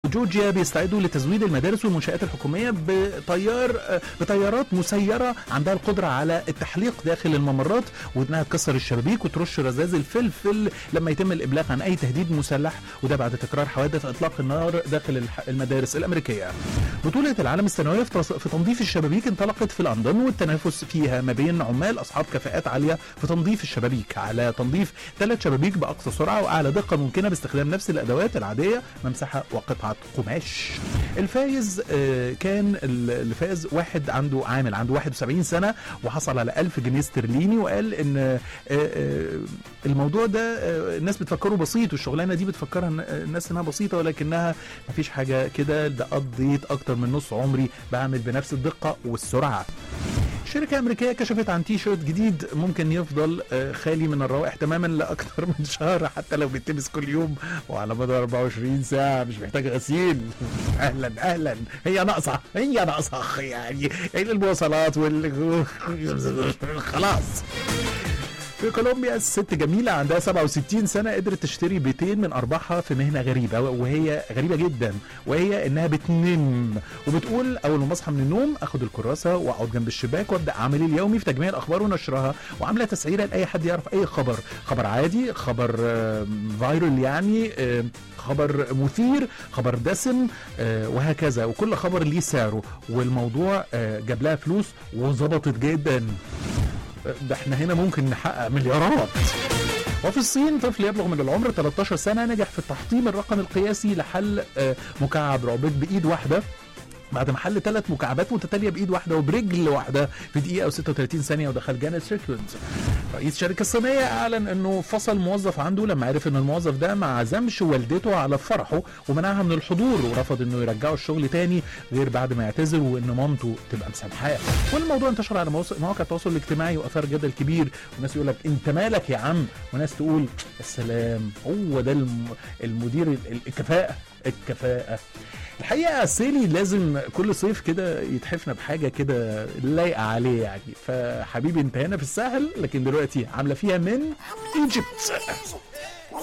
جورجيا بيستعدوا لتزويد المدارس والمنشآت الحكومية بطيار بطيارات مسيرة عندها القدرة على التحليق داخل الممرات وانها تكسر الشبابيك وترش رذاذ الفلفل لما يتم الابلاغ عن اي تهديد مسلح وده بعد تكرار حوادث اطلاق النار داخل الح- المدارس الامريكيه. بطولة العالم السنوية في تص- في تنظيف الشبابيك انطلقت في لندن والتنافس فيها ما بين عمال اصحاب كفاءات عالية في تنظيف الشبابيك على تنظيف ثلاث شبابيك باقصى سرعة واعلى دقة ممكنة باستخدام نفس الادوات العادية ممسحة وقطعة قماش. الفايز آه، كان ال- اللي فاز واحد عنده عامل عنده 71 سنة وحصل على 1000 جنيه استرليني وقال ان آه، آه، الموضوع ده آه، الناس بتفكره بسيط والشغلانه دي بتفكرها الن- الناس انها بسيطه ولكنها مفيش حاجه كده ده قضيت اكتر من نص عمري بعمل بنفس الدقه والسرعه شركة أمريكية كشفت عن تي شيرت جديد ممكن يفضل آه، خالي من الروائح تماما لأكثر من شهر حتى لو بيتلبس كل يوم وعلى مدار 24 ساعة مش محتاج غسيل أهلا أهلا هي ناقصة هي ناقصة أخي يعني يعني المواصلات وال خلاص في كولومبيا الست جميلة عندها 67 سنة قدرت تشتري بيتين من أرباحها في مهنة غريبة وهي غريبة جدا وهي إنها بتنم وبتقول أول ما أصحى من النوم أخد الكراسة وأقعد جنب الشباك وأبدأ عملي اليومي في تجميع الأخبار ونشرها وعاملة تسعيرة لأي حد يعرف أي خبر خبر عادي خبر آم، فايرل يعني آم، خبر مثير خبر دسم آه، وهكذا وكل خبر ليه سعره والموضوع آه، جاب لها فلوس وظبطت جدا ده احنا هنا ممكن نحقق مليارات وفي الصين طفل يبلغ من العمر 13 سنة نجح في التحطيم الرقم القياسي لحل آه، مكعب رابط بإيد واحدة بعد ما حل ثلاث مكعبات متتاليه بايد واحده وبرجل واحده في دقيقه و36 ثانيه ودخل جانيت سيركلز رئيس الشركه الصينيه اعلن انه فصل موظف عنده لما عرف ان الموظف ده ما عزمش والدته على فرحه ومنعها من الحضور ورفض انه يرجعه الشغل تاني غير بعد ما يعتذر وان مامته تبقى مسامحاه والموضوع انتشر على مواص- مواقع التواصل الاجتماعي واثار جدل كبير وناس يقول لك انت مالك يا عم وناس تقول السلام هو ده الم- المدير ال- الكفاءه الكفاءه الحقيقه سيلي لازم كل صيف كده يتحفنا بحاجه كده لايقه عليه يعني فحبيبي انت هنا في الساحل لكن دلوقتي عامله فيها من ايجيبت